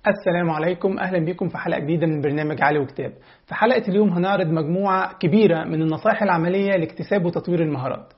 السلام عليكم اهلا بكم في حلقه جديده من برنامج علي وكتاب في حلقه اليوم هنعرض مجموعه كبيره من النصائح العمليه لاكتساب وتطوير المهارات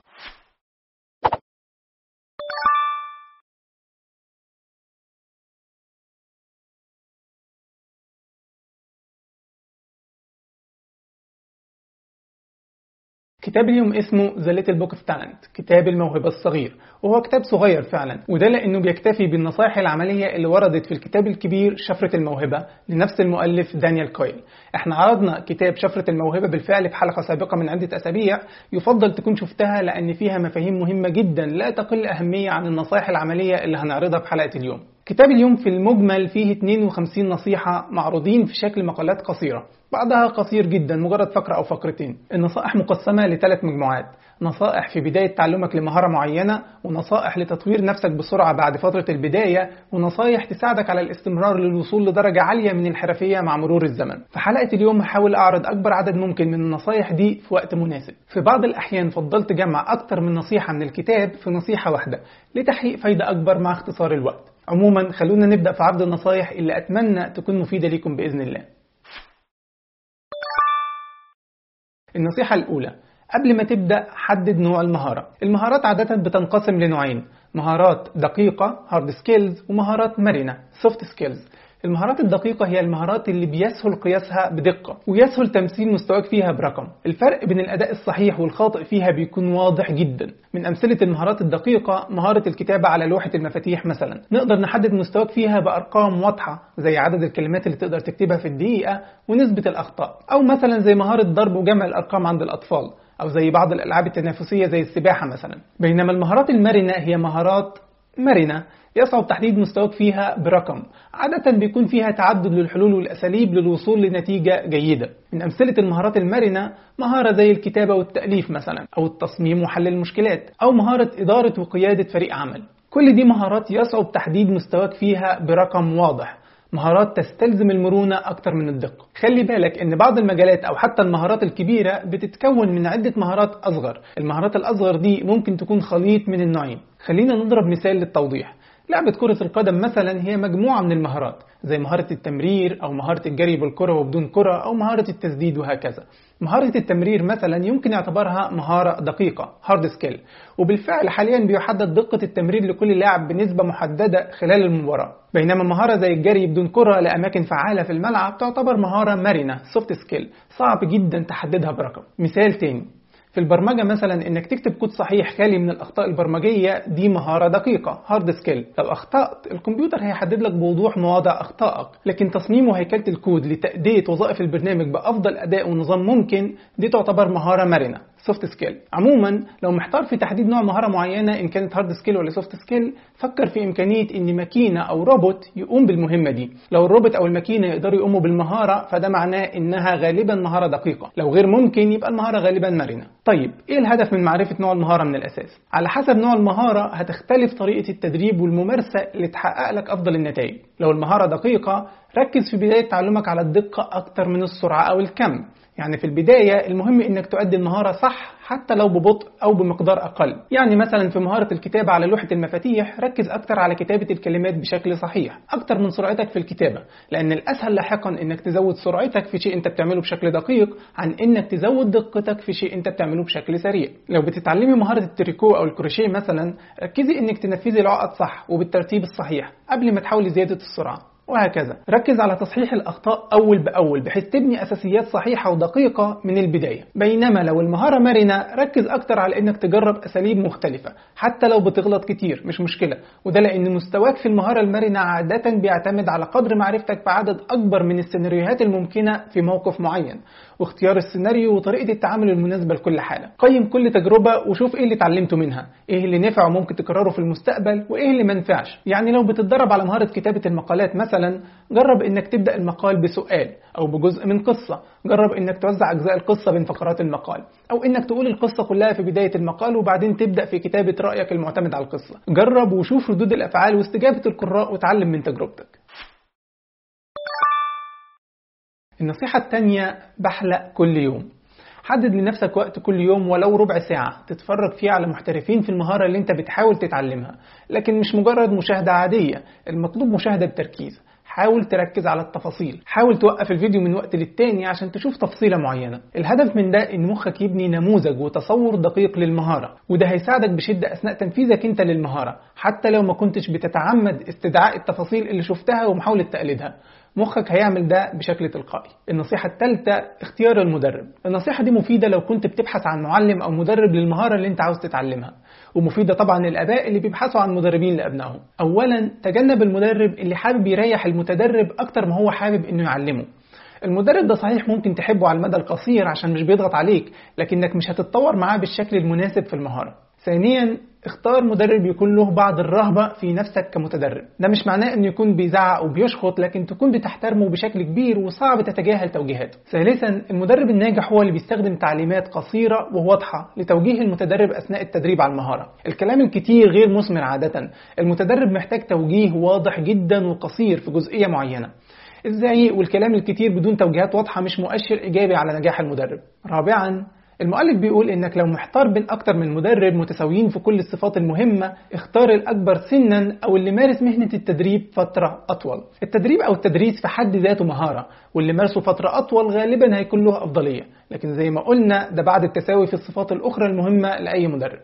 كتاب اليوم اسمه The Little Book of Talent كتاب الموهبة الصغير وهو كتاب صغير فعلا وده لأنه بيكتفي بالنصائح العملية اللي وردت في الكتاب الكبير شفرة الموهبة لنفس المؤلف دانيال كويل احنا عرضنا كتاب شفرة الموهبة بالفعل في حلقة سابقة من عدة أسابيع يفضل تكون شفتها لأن فيها مفاهيم مهمة جدا لا تقل أهمية عن النصائح العملية اللي هنعرضها في حلقة اليوم كتاب اليوم في المجمل فيه 52 نصيحة معروضين في شكل مقالات قصيرة بعضها قصير جدا مجرد فقرة أو فقرتين النصائح مقسمة لثلاث مجموعات نصائح في بداية تعلمك لمهارة معينة ونصائح لتطوير نفسك بسرعة بعد فترة البداية ونصائح تساعدك على الاستمرار للوصول لدرجة عالية من الحرفية مع مرور الزمن في حلقة اليوم هحاول أعرض أكبر عدد ممكن من النصائح دي في وقت مناسب في بعض الأحيان فضلت جمع أكتر من نصيحة من الكتاب في نصيحة واحدة لتحقيق فايدة أكبر مع اختصار الوقت عموما خلونا نبدأ في عرض النصائح اللي أتمنى تكون مفيدة ليكم بإذن الله النصيحة الأولى قبل ما تبدأ حدد نوع المهارة المهارات عادة بتنقسم لنوعين مهارات دقيقة hard skills ومهارات مرنة soft skills المهارات الدقيقة هي المهارات اللي بيسهل قياسها بدقة ويسهل تمثيل مستواك فيها برقم الفرق بين الأداء الصحيح والخاطئ فيها بيكون واضح جدا من أمثلة المهارات الدقيقة مهارة الكتابة على لوحة المفاتيح مثلا نقدر نحدد مستواك فيها بأرقام واضحة زي عدد الكلمات اللي تقدر تكتبها في الدقيقة ونسبة الأخطاء أو مثلا زي مهارة ضرب وجمع الأرقام عند الأطفال أو زي بعض الألعاب التنافسية زي السباحة مثلا بينما المهارات المرنة هي مهارات مرنة يصعب تحديد مستواك فيها برقم عادة بيكون فيها تعدد للحلول والأساليب للوصول لنتيجة جيدة من أمثلة المهارات المرنة مهارة زي الكتابة والتأليف مثلا أو التصميم وحل المشكلات أو مهارة إدارة وقيادة فريق عمل كل دي مهارات يصعب تحديد مستواك فيها برقم واضح مهارات تستلزم المرونة أكتر من الدقة خلي بالك أن بعض المجالات أو حتى المهارات الكبيرة بتتكون من عدة مهارات أصغر المهارات الأصغر دي ممكن تكون خليط من النوعين خلينا نضرب مثال للتوضيح لعبة كرة القدم مثلا هي مجموعة من المهارات زي مهارة التمرير أو مهارة الجري بالكرة وبدون كرة أو مهارة التسديد وهكذا مهارة التمرير مثلا يمكن يعتبرها مهارة دقيقة هارد سكيل وبالفعل حاليا بيحدد دقة التمرير لكل لاعب بنسبة محددة خلال المباراة بينما مهارة زي الجري بدون كرة لأماكن فعالة في الملعب تعتبر مهارة مرنة سوفت سكيل صعب جدا تحددها برقم مثال تاني في البرمجة مثلا انك تكتب كود صحيح خالي من الاخطاء البرمجية دي مهارة دقيقة هارد سكيل لو اخطأت الكمبيوتر هيحدد لك بوضوح مواضع اخطائك لكن تصميم وهيكلة الكود لتأدية وظائف البرنامج بافضل اداء ونظام ممكن دي تعتبر مهارة مرنة سوفت سكيل عموما لو محتار في تحديد نوع مهاره معينه ان كانت هارد سكيل ولا سوفت سكيل فكر في امكانيه ان ماكينه او روبوت يقوم بالمهمه دي لو الروبوت او الماكينه يقدروا يقوموا بالمهاره فده معناه انها غالبا مهاره دقيقه لو غير ممكن يبقى المهاره غالبا مرنه طيب ايه الهدف من معرفه نوع المهاره من الاساس على حسب نوع المهاره هتختلف طريقه التدريب والممارسه اللي تحقق لك افضل النتائج لو المهاره دقيقه ركز في بدايه تعلمك على الدقه اكتر من السرعه او الكم يعني في البداية المهم انك تؤدي المهارة صح حتى لو ببطء او بمقدار اقل يعني مثلا في مهارة الكتابة على لوحة المفاتيح ركز اكتر على كتابة الكلمات بشكل صحيح اكتر من سرعتك في الكتابة لان الاسهل لاحقا انك تزود سرعتك في شيء انت بتعمله بشكل دقيق عن انك تزود دقتك في شيء انت بتعمله بشكل سريع لو بتتعلمي مهارة التريكو او الكروشيه مثلا ركزي انك تنفذي العقد صح وبالترتيب الصحيح قبل ما تحاولي زيادة السرعة وهكذا ركز على تصحيح الأخطاء أول بأول بحيث تبني أساسيات صحيحة ودقيقة من البداية بينما لو المهارة مرنة ركز أكتر على أنك تجرب أساليب مختلفة حتى لو بتغلط كتير مش مشكلة وده لأن مستواك في المهارة المرنة عادة بيعتمد على قدر معرفتك بعدد أكبر من السيناريوهات الممكنة في موقف معين واختيار السيناريو وطريقة التعامل المناسبة لكل حالة قيم كل تجربة وشوف ايه اللي اتعلمته منها ايه اللي نفع وممكن تكرره في المستقبل وايه اللي منفعش يعني لو بتتدرب على مهارة كتابة المقالات مثلا جرب انك تبدأ المقال بسؤال او بجزء من قصة جرب انك توزع اجزاء القصة بين فقرات المقال او انك تقول القصة كلها في بداية المقال وبعدين تبدأ في كتابة رأيك المعتمد على القصة جرب وشوف ردود الافعال واستجابة القراء وتعلم من تجربتك النصيحة التانية بحلق كل يوم حدد لنفسك وقت كل يوم ولو ربع ساعة تتفرج فيه على محترفين في المهارة اللي انت بتحاول تتعلمها لكن مش مجرد مشاهدة عادية المطلوب مشاهدة بتركيز حاول تركز على التفاصيل حاول توقف الفيديو من وقت للتاني عشان تشوف تفصيلة معينة الهدف من ده ان مخك يبني نموذج وتصور دقيق للمهارة وده هيساعدك بشدة اثناء تنفيذك انت للمهارة حتى لو ما كنتش بتتعمد استدعاء التفاصيل اللي شفتها ومحاولة تقليدها مخك هيعمل ده بشكل تلقائي النصيحة الثالثة اختيار المدرب النصيحة دي مفيدة لو كنت بتبحث عن معلم أو مدرب للمهارة اللي انت عاوز تتعلمها ومفيدة طبعا للآباء اللي بيبحثوا عن مدربين لأبنائهم أولا تجنب المدرب اللي حابب يريح المتدرب أكتر ما هو حابب إنه يعلمه المدرب ده صحيح ممكن تحبه على المدى القصير عشان مش بيضغط عليك لكنك مش هتتطور معاه بالشكل المناسب في المهارة ثانيا اختار مدرب يكون له بعض الرهبة في نفسك كمتدرب ده مش معناه انه يكون بيزعق او بيشخط لكن تكون بتحترمه بشكل كبير وصعب تتجاهل توجيهاته ثالثا المدرب الناجح هو اللي بيستخدم تعليمات قصيرة وواضحة لتوجيه المتدرب اثناء التدريب على المهارة الكلام الكتير غير مثمر عادة المتدرب محتاج توجيه واضح جدا وقصير في جزئية معينة الزعيق والكلام الكتير بدون توجيهات واضحة مش مؤشر إيجابي على نجاح المدرب رابعا المؤلف بيقول انك لو محتار بين اكتر من مدرب متساويين في كل الصفات المهمة اختار الاكبر سنا او اللي مارس مهنة التدريب فترة اطول التدريب او التدريس في حد ذاته مهارة واللي مارسه فترة اطول غالبا هيكون له افضلية لكن زي ما قلنا ده بعد التساوي في الصفات الاخرى المهمة لاي مدرب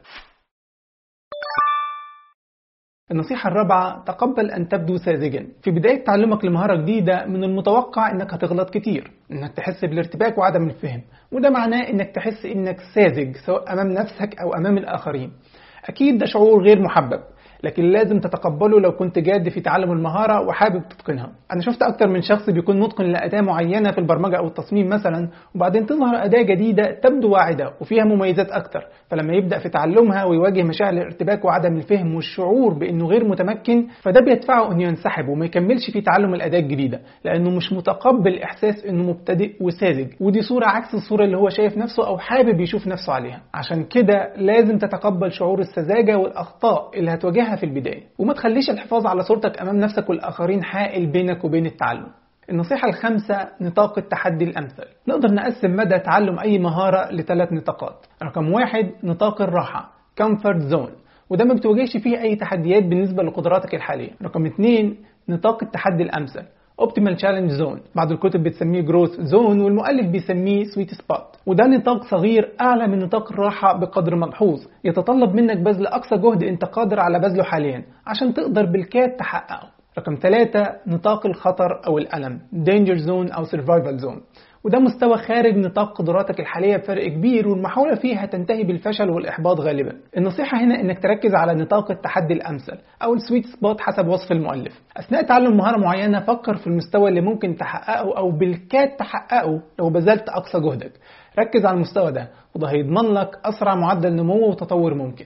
النصيحة الرابعة تقبل أن تبدو ساذجا في بداية تعلمك لمهارة جديدة من المتوقع أنك هتغلط كتير أنك تحس بالارتباك وعدم الفهم وده معناه أنك تحس أنك ساذج سواء أمام نفسك أو أمام الآخرين أكيد ده شعور غير محبب لكن لازم تتقبله لو كنت جاد في تعلم المهارة وحابب تتقنها أنا شفت أكتر من شخص بيكون متقن لأداة معينة في البرمجة أو التصميم مثلا وبعدين تظهر أداة جديدة تبدو واعدة وفيها مميزات أكتر فلما يبدأ في تعلمها ويواجه مشاعر الارتباك وعدم الفهم والشعور بأنه غير متمكن فده بيدفعه أنه ينسحب وما يكملش في تعلم الأداة الجديدة لأنه مش متقبل إحساس أنه مبتدئ وساذج ودي صورة عكس الصورة اللي هو شايف نفسه أو حابب يشوف نفسه عليها عشان كده لازم تتقبل شعور السذاجة والأخطاء اللي هتواجهها في البداية وما تخليش الحفاظ على صورتك أمام نفسك والآخرين حائل بينك وبين التعلم النصيحة الخامسة نطاق التحدي الأمثل نقدر نقسم مدى تعلم أي مهارة لثلاث نطاقات رقم واحد نطاق الراحة comfort zone وده ما بتواجهش فيه أي تحديات بالنسبة لقدراتك الحالية رقم اثنين نطاق التحدي الأمثل اوبتيمال تشالنج زون بعض الكتب بتسميه جروث زون والمؤلف بيسميه سويت سبوت وده نطاق صغير اعلى من نطاق الراحه بقدر ملحوظ يتطلب منك بذل اقصى جهد انت قادر على بذله حاليا عشان تقدر بالكاد تحققه رقم ثلاثة نطاق الخطر أو الألم Danger Zone أو Survival Zone وده مستوى خارج نطاق قدراتك الحالية بفرق كبير والمحاولة فيها تنتهي بالفشل والإحباط غالبا النصيحة هنا إنك تركز على نطاق التحدي الأمثل أو السويت سبوت حسب وصف المؤلف أثناء تعلم مهارة معينة فكر في المستوى اللي ممكن تحققه أو بالكاد تحققه لو بذلت أقصى جهدك ركز على المستوى ده وده هيضمن لك أسرع معدل نمو وتطور ممكن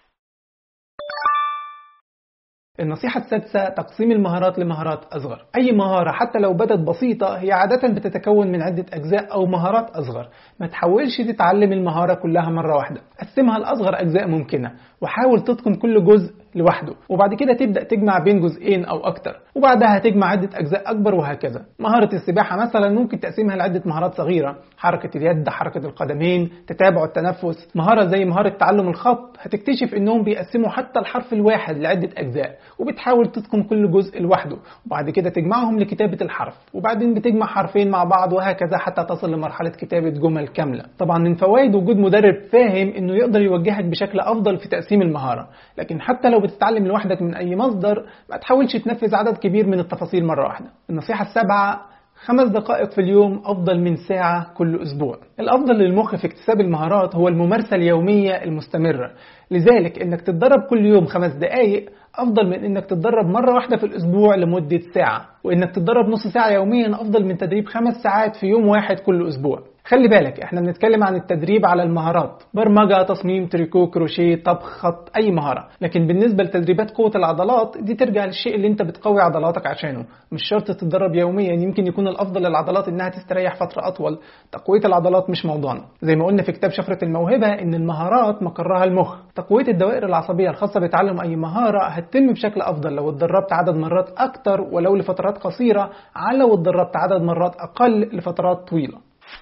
النصيحة السادسة تقسيم المهارات لمهارات أصغر أي مهارة حتى لو بدت بسيطة هي عادة بتتكون من عدة أجزاء أو مهارات أصغر ما تحاولش تتعلم المهارة كلها مرة واحدة قسمها لأصغر أجزاء ممكنة وحاول تتقن كل جزء لوحده وبعد كده تبدأ تجمع بين جزئين أو أكتر وبعدها تجمع عدة أجزاء أكبر وهكذا مهارة السباحة مثلا ممكن تقسيمها لعدة مهارات صغيرة حركة اليد حركة القدمين تتابع التنفس مهارة زي مهارة تعلم الخط هتكتشف إنهم بيقسموا حتى الحرف الواحد لعدة أجزاء وبتحاول تتقن كل جزء لوحده وبعد كده تجمعهم لكتابة الحرف وبعدين بتجمع حرفين مع بعض وهكذا حتى تصل لمرحلة كتابة جمل كاملة طبعا من فوائد وجود مدرب فاهم إنه يقدر يوجهك بشكل أفضل في تقسيم المهارة لكن حتى لو بتتعلم لوحدك من أي مصدر ما تحاولش تنفذ عدد كبير من التفاصيل مرة واحدة النصيحة السابعة خمس دقائق في اليوم أفضل من ساعة كل أسبوع الأفضل للمخ في اكتساب المهارات هو الممارسة اليومية المستمرة لذلك إنك تتدرب كل يوم خمس دقائق أفضل من إنك تتدرب مرة واحدة في الأسبوع لمدة ساعة وإنك تتدرب نص ساعة يوميا أفضل من تدريب خمس ساعات في يوم واحد كل أسبوع خلي بالك احنا بنتكلم عن التدريب على المهارات برمجة تصميم تريكو كروشيه طبخ خط اي مهارة لكن بالنسبة لتدريبات قوة العضلات دي ترجع للشيء اللي انت بتقوي عضلاتك عشانه مش شرط تتدرب يوميا يمكن يكون الافضل للعضلات انها تستريح فترة اطول تقوية العضلات مش موضوعنا زي ما قلنا في كتاب شفرة الموهبة ان المهارات مقرها المخ تقوية الدوائر العصبية الخاصة بتعلم اي مهارة هتتم بشكل افضل لو اتدربت عدد مرات اكتر ولو لفترات قصيرة على لو اتدربت عدد مرات اقل لفترات طويلة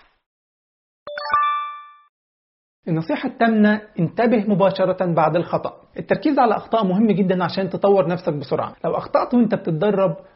النصيحة الثامنة انتبه مباشرة بعد الخطأ التركيز على أخطاء مهم جدا عشان تطور نفسك بسرعة لو أخطأت وانت بتتدرب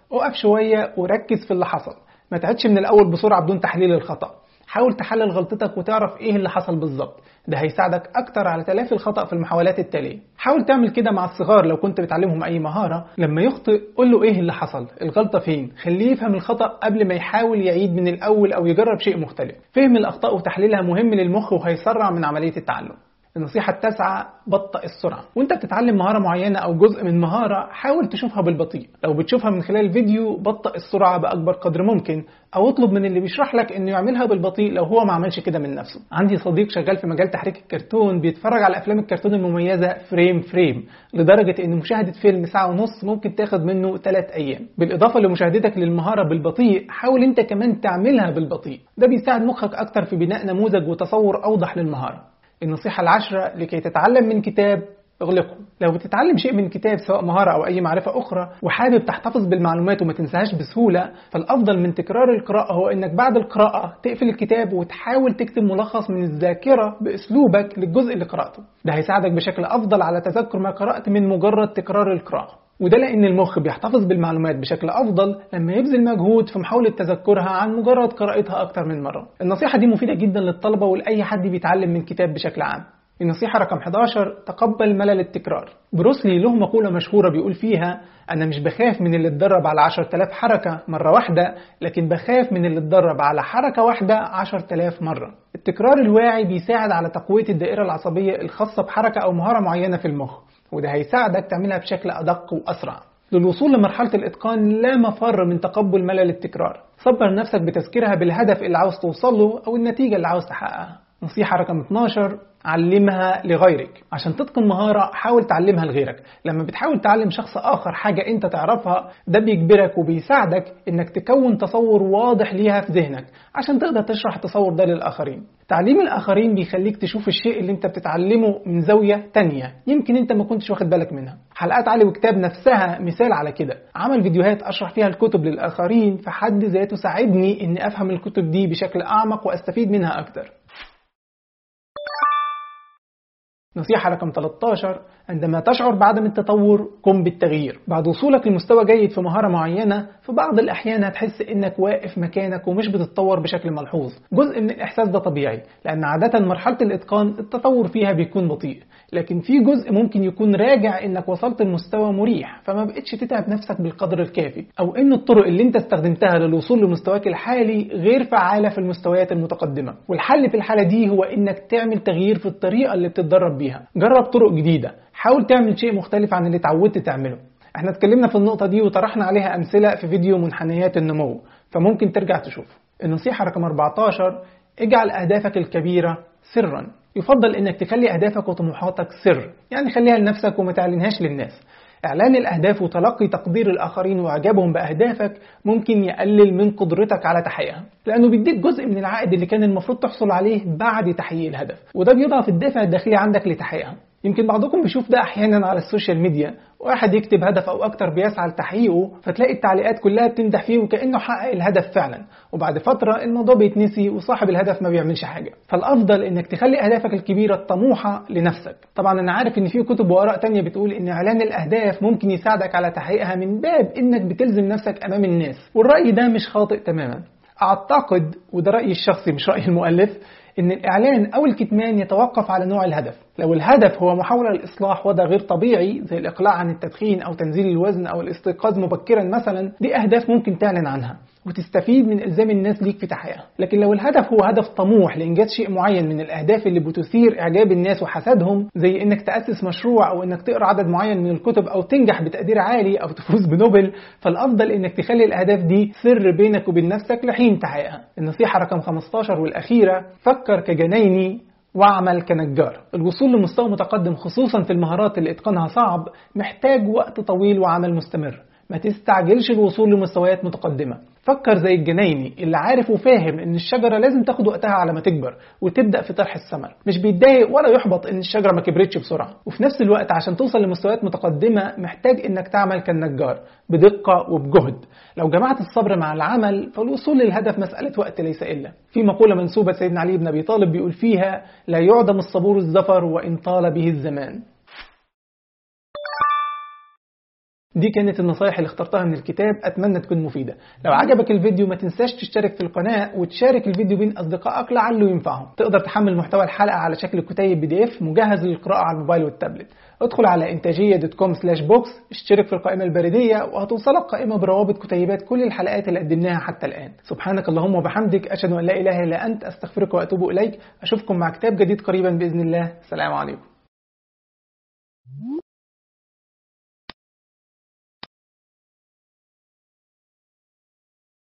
اقف شوية وركز في اللي حصل ما تعدش من الأول بسرعة بدون تحليل الخطأ حاول تحلل غلطتك وتعرف ايه اللي حصل بالظبط ده هيساعدك اكتر على تلافي الخطأ في المحاولات التالية حاول تعمل كده مع الصغار لو كنت بتعلمهم اي مهارة لما يخطئ قول له ايه اللي حصل الغلطة فين خليه يفهم الخطأ قبل ما يحاول يعيد من الاول او يجرب شيء مختلف فهم الاخطاء وتحليلها مهم للمخ وهيسرع من عملية التعلم النصيحة التاسعة بطأ السرعة وانت بتتعلم مهارة معينة او جزء من مهارة حاول تشوفها بالبطيء لو بتشوفها من خلال فيديو بطأ السرعة بأكبر قدر ممكن او اطلب من اللي بيشرح لك انه يعملها بالبطيء لو هو ما عملش كده من نفسه عندي صديق شغال في مجال تحريك الكرتون بيتفرج على افلام الكرتون المميزة فريم فريم لدرجة ان مشاهدة فيلم ساعة ونص ممكن تاخد منه 3 ايام بالاضافة لمشاهدتك للمهارة بالبطيء حاول انت كمان تعملها بالبطيء ده بيساعد مخك اكتر في بناء نموذج وتصور اوضح للمهارة النصيحة العشرة لكي تتعلم من كتاب اغلقه لو بتتعلم شيء من كتاب سواء مهارة أو أي معرفة أخرى وحابب تحتفظ بالمعلومات وما تنساهاش بسهولة فالأفضل من تكرار القراءة هو إنك بعد القراءة تقفل الكتاب وتحاول تكتب ملخص من الذاكرة بأسلوبك للجزء اللي قرأته ده هيساعدك بشكل أفضل على تذكر ما قرأت من مجرد تكرار القراءة وده لأن المخ بيحتفظ بالمعلومات بشكل أفضل لما يبذل مجهود في محاولة تذكرها عن مجرد قراءتها أكتر من مرة النصيحة دي مفيدة جدا للطلبة ولأي حد بيتعلم من كتاب بشكل عام النصيحة رقم 11 تقبل ملل التكرار بروسلي له مقولة مشهورة بيقول فيها أنا مش بخاف من اللي اتدرب على 10000 حركة مرة واحدة لكن بخاف من اللي اتدرب على حركة واحدة 10000 مرة التكرار الواعي بيساعد على تقوية الدائرة العصبية الخاصة بحركة أو مهارة معينة في المخ وده هيساعدك تعملها بشكل أدق وأسرع للوصول لمرحلة الإتقان لا مفر من تقبل ملل التكرار صبر نفسك بتذكيرها بالهدف اللي عاوز توصله أو النتيجة اللي عاوز تحققها نصيحة رقم 12 علمها لغيرك عشان تتقن مهارة حاول تعلمها لغيرك لما بتحاول تعلم شخص آخر حاجة أنت تعرفها ده بيجبرك وبيساعدك إنك تكون تصور واضح ليها في ذهنك عشان تقدر تشرح التصور ده للآخرين تعليم الآخرين بيخليك تشوف الشيء اللي أنت بتتعلمه من زاوية تانية يمكن أنت ما كنتش واخد بالك منها حلقات علي وكتاب نفسها مثال على كده عمل فيديوهات أشرح فيها الكتب للآخرين في حد ذاته ساعدني إني أفهم الكتب دي بشكل أعمق وأستفيد منها أكتر نصيحة رقم 13 عندما تشعر بعدم التطور قم بالتغيير بعد وصولك لمستوى جيد في مهارة معينة في بعض الأحيان هتحس إنك واقف مكانك ومش بتتطور بشكل ملحوظ جزء من الإحساس ده طبيعي لأن عادة مرحلة الإتقان التطور فيها بيكون بطيء لكن في جزء ممكن يكون راجع إنك وصلت لمستوى مريح فما بقتش تتعب نفسك بالقدر الكافي أو إن الطرق اللي أنت استخدمتها للوصول لمستواك الحالي غير فعالة في المستويات المتقدمة والحل في الحالة دي هو إنك تعمل تغيير في الطريقة اللي بتتدرب بيها جرب طرق جديدة حاول تعمل شيء مختلف عن اللي اتعودت تعمله احنا اتكلمنا في النقطة دي وطرحنا عليها أمثلة في فيديو منحنيات النمو فممكن ترجع تشوفه النصيحة رقم 14 اجعل أهدافك الكبيرة سرا يفضل انك تخلي أهدافك وطموحاتك سر يعني خليها لنفسك وما تعلنهاش للناس إعلان الأهداف وتلقي تقدير الآخرين وإعجابهم بأهدافك ممكن يقلل من قدرتك على تحقيقها لأنه بيديك جزء من العائد اللي كان المفروض تحصل عليه بعد تحقيق الهدف وده بيضعف الدافع الداخلي عندك لتحقيقها يمكن بعضكم بيشوف ده احيانا على السوشيال ميديا واحد يكتب هدف او اكتر بيسعى لتحقيقه فتلاقي التعليقات كلها بتمدح فيه وكانه حقق الهدف فعلا وبعد فتره الموضوع بيتنسي وصاحب الهدف ما بيعملش حاجه فالافضل انك تخلي اهدافك الكبيره الطموحه لنفسك طبعا انا عارف ان في كتب واراء تانية بتقول ان اعلان الاهداف ممكن يساعدك على تحقيقها من باب انك بتلزم نفسك امام الناس والراي ده مش خاطئ تماما اعتقد وده رايي الشخصي مش راي المؤلف ان الاعلان او الكتمان يتوقف على نوع الهدف لو الهدف هو محاولة لإصلاح وضع غير طبيعي زي الإقلاع عن التدخين أو تنزيل الوزن أو الاستيقاظ مبكرا مثلا دي أهداف ممكن تعلن عنها وتستفيد من إلزام الناس ليك في تحقيقها لكن لو الهدف هو هدف طموح لإنجاز شيء معين من الأهداف اللي بتثير إعجاب الناس وحسدهم زي إنك تأسس مشروع أو إنك تقرأ عدد معين من الكتب أو تنجح بتقدير عالي أو تفوز بنوبل فالأفضل إنك تخلي الأهداف دي سر بينك وبين نفسك لحين تحقيقها النصيحة رقم 15 والأخيرة فكر كجنايني واعمل كنجار الوصول لمستوى متقدم خصوصا في المهارات اللي اتقانها صعب محتاج وقت طويل وعمل مستمر ما تستعجلش الوصول لمستويات متقدمة فكر زي الجنايني اللي عارف وفاهم ان الشجرة لازم تاخد وقتها على ما تكبر وتبدأ في طرح الثمر مش بيتضايق ولا يحبط ان الشجرة ما كبرتش بسرعة وفي نفس الوقت عشان توصل لمستويات متقدمة محتاج انك تعمل كالنجار بدقة وبجهد لو جمعت الصبر مع العمل فالوصول للهدف مسألة وقت ليس إلا في مقولة منسوبة سيدنا علي بن أبي طالب بيقول فيها لا يعدم الصبور الزفر وإن طال به الزمان دي كانت النصايح اللي اخترتها من الكتاب أتمنى تكون مفيدة لو عجبك الفيديو ما تنساش تشترك في القناة وتشارك الفيديو بين أصدقائك لعله ينفعهم تقدر تحمل محتوى الحلقة على شكل كتيب بي دي اف مجهز للقراءة على الموبايل والتابلت ادخل على انتاجيه دوت كوم سلاش بوكس اشترك في القائمه البريديه وهتوصلك قائمه بروابط كتيبات كل الحلقات اللي قدمناها حتى الان سبحانك اللهم وبحمدك اشهد ان لا اله الا انت استغفرك واتوب اليك اشوفكم مع كتاب جديد قريبا باذن الله سلام عليكم